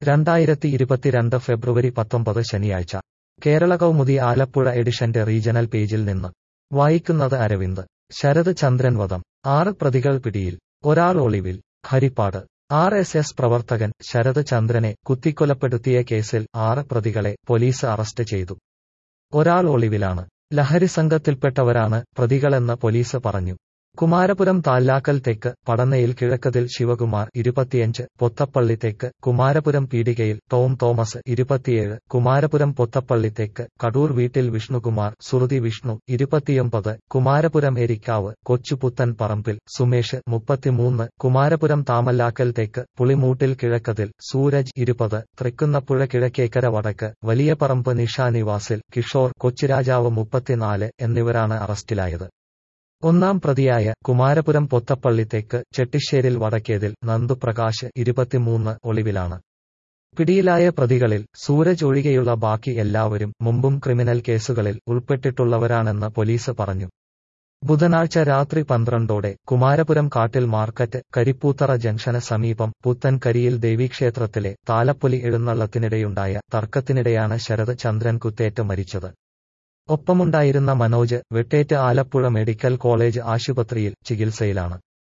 രണ്ടായിരത്തി ഇരുപത്തിരണ്ട് ഫെബ്രുവരി പത്തൊമ്പത് ശനിയാഴ്ച കേരള കൗമുദി ആലപ്പുഴ എഡിഷന്റെ റീജണൽ പേജിൽ നിന്ന് വായിക്കുന്നത് അരവിന്ദ് ശരത് ചന്ദ്രൻ വധം ആറ് പ്രതികൾ പിടിയിൽ ഒരാൾ ഒളിവിൽ ഹരിപ്പാട് ആർ എസ് എസ് പ്രവർത്തകൻ ശരത് ചന്ദ്രനെ കുത്തിക്കൊലപ്പെടുത്തിയ കേസിൽ ആറ് പ്രതികളെ പോലീസ് അറസ്റ്റ് ചെയ്തു ഒരാൾ ഒളിവിലാണ് ലഹരി സംഘത്തിൽപ്പെട്ടവരാണ് പ്രതികളെന്ന് പോലീസ് പറഞ്ഞു കുമാരപുരം താല്ലാക്കൽ തെക്ക് പടന്നയിൽ കിഴക്കതിൽ ശിവകുമാർ ഇരുപത്തിയഞ്ച് പൊത്തപ്പള്ളി തെക്ക് കുമാരപുരം പീടികയിൽ ടോം തോമസ് ഇരുപത്തിയേഴ് കുമാരപുരം പൊത്തപ്പള്ളി തെക്ക് കടൂർ വീട്ടിൽ വിഷ്ണുകുമാർ സുറുതി വിഷ്ണു ഇരുപത്തിയൊമ്പത് കുമാരപുരം എരിക്കാവ് കൊച്ചുപുത്തൻ പറമ്പിൽ സുമേഷ് മുപ്പത്തിമൂന്ന് കുമാരപുരം താമല്ലാക്കൽ തെക്ക് പുളിമൂട്ടിൽ കിഴക്കതിൽ സൂരജ് ഇരുപത് തൃക്കുന്നപ്പുഴ കിഴക്കേക്കര വടക്ക് വലിയ പറമ്പ് നിഷ നിവാസിൽ കിഷോർ കൊച്ചിരാജാവ് മുപ്പത്തിനാല് എന്നിവരാണ് അറസ്റ്റിലായത് ഒന്നാം പ്രതിയായ കുമാരപുരം പൊത്തപ്പള്ളി തെക്ക് ചെട്ടിശ്ശേരിൽ വടക്കേതിൽ നന്ദുപ്രകാശ് ഇരുപത്തിമൂന്ന് ഒളിവിലാണ് പിടിയിലായ പ്രതികളിൽ സൂരജ് ഒഴികെയുള്ള ബാക്കി എല്ലാവരും മുമ്പും ക്രിമിനൽ കേസുകളിൽ ഉൾപ്പെട്ടിട്ടുള്ളവരാണെന്ന് പോലീസ് പറഞ്ഞു ബുധനാഴ്ച രാത്രി പന്ത്രണ്ടോടെ കുമാരപുരം കാട്ടിൽ മാർക്കറ്റ് കരിപ്പൂത്തറ ജംഗ്ഷന് സമീപം പുത്തൻകരിയിൽ ദേവീക്ഷേത്രത്തിലെ താലപ്പൊലി എഴുന്നള്ളത്തിനിടെയുണ്ടായ തർക്കത്തിനിടെയാണ് ശരത് ചന്ദ്രൻ കുത്തേറ്റ് മരിച്ചത് ഒപ്പമുണ്ടായിരുന്ന മനോജ് വെട്ടേറ്റ് ആലപ്പുഴ മെഡിക്കൽ കോളേജ് ആശുപത്രിയിൽ ചികിത്സയിലാണ്